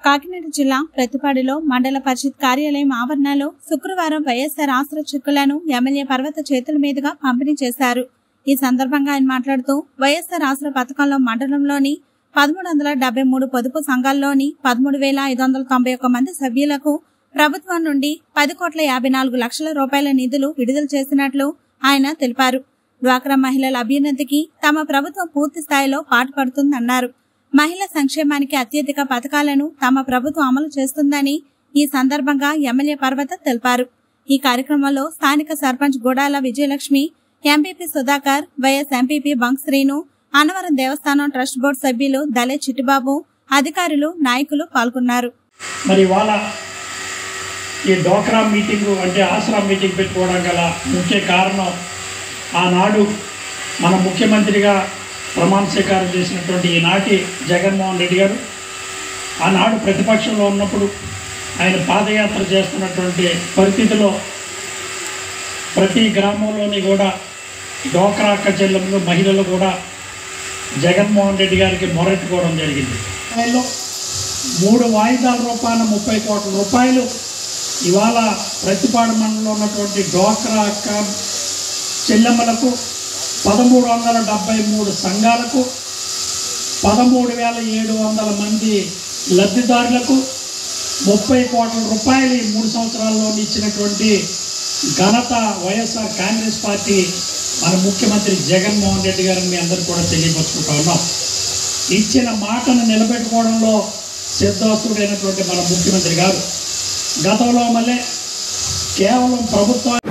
కాకినాడ జిల్లా ప్రతిపాడులో మండల పరిషత్ కార్యాలయం ఆవరణలో శుక్రవారం వైఎస్ఆర్ ఆసరా చెక్కులను ఎమ్మెల్యే పర్వత చేతుల మీదుగా పంపిణీ చేశారు ఈ సందర్భంగా ఆయన మాట్లాడుతూ వైఎస్ఆర్ ఆసరా పథకంలో మండలంలోని పదమూడు వందల డెబ్బై మూడు పొదుపు సంఘాల్లోని పదమూడు వేల ఐదు వందల తొంభై ఒక్క మంది సభ్యులకు ప్రభుత్వం నుండి పది కోట్ల యాభై నాలుగు లక్షల రూపాయల నిధులు విడుదల చేసినట్లు ఆయన తెలిపారు డ్వాక్రా మహిళల అభ్యున్నతికి తమ ప్రభుత్వం పూర్తి స్థాయిలో పాటుపడుతుందన్నారు మహిళా సంక్షేమానికి అత్యధిక పథకాలను తమ ప్రభుత్వం అమలు చేస్తుందని ఈ సందర్భంగా ఎమ్మెల్యే పర్వత తెలిపారు ఈ కార్యక్రమంలో స్థానిక sarpanch Gudala Vijayalakshmi MPP Sudhakar vice MPP bunk Srinu Annavaram Devasthanam trust board సభ్యులు దలే చిట్టిబాబు అధికారులు నాయకులు పాల్గొన్నారు మరి ఇవాళ ఈ డోక్రా మీటింగు అంటే ఆసరా మీటింగ్ పెట్టుకోవడం గల ముఖ్య కారణం ఆనాడు మన ముఖ్యమంత్రిగా ప్రమాణ స్వీకారం చేసినటువంటి ఈనాటి జగన్మోహన్ రెడ్డి గారు ఆనాడు ప్రతిపక్షంలో ఉన్నప్పుడు ఆయన పాదయాత్ర చేస్తున్నటువంటి పరిస్థితిలో ప్రతి గ్రామంలోని కూడా డోక్రా అక్క చెల్లెములు మహిళలు కూడా జగన్మోహన్ రెడ్డి గారికి మొరట్టుకోవడం జరిగింది దానిలో మూడు వాయిదాల రూపాయల ముప్పై కోట్ల రూపాయలు ఇవాళ ప్రతిపాడు మండలంలో ఉన్నటువంటి డోక్రా అక్క చెల్లెమ్మలకు పదమూడు వందల డెబ్బై మూడు సంఘాలకు పదమూడు వేల ఏడు వందల మంది లబ్ధిదారులకు ముప్పై కోట్ల రూపాయలు ఈ మూడు సంవత్సరాల్లో ఇచ్చినటువంటి ఘనత వైఎస్ఆర్ కాంగ్రెస్ పార్టీ మన ముఖ్యమంత్రి జగన్మోహన్ రెడ్డి గారిని మీ అందరూ కూడా తెలియపరుచుకుంటా ఉన్నాం ఇచ్చిన మాటను నిలబెట్టుకోవడంలో సిద్ధాస్తుడైనటువంటి మన ముఖ్యమంత్రి గారు గతంలో మళ్ళీ కేవలం ప్రభుత్వం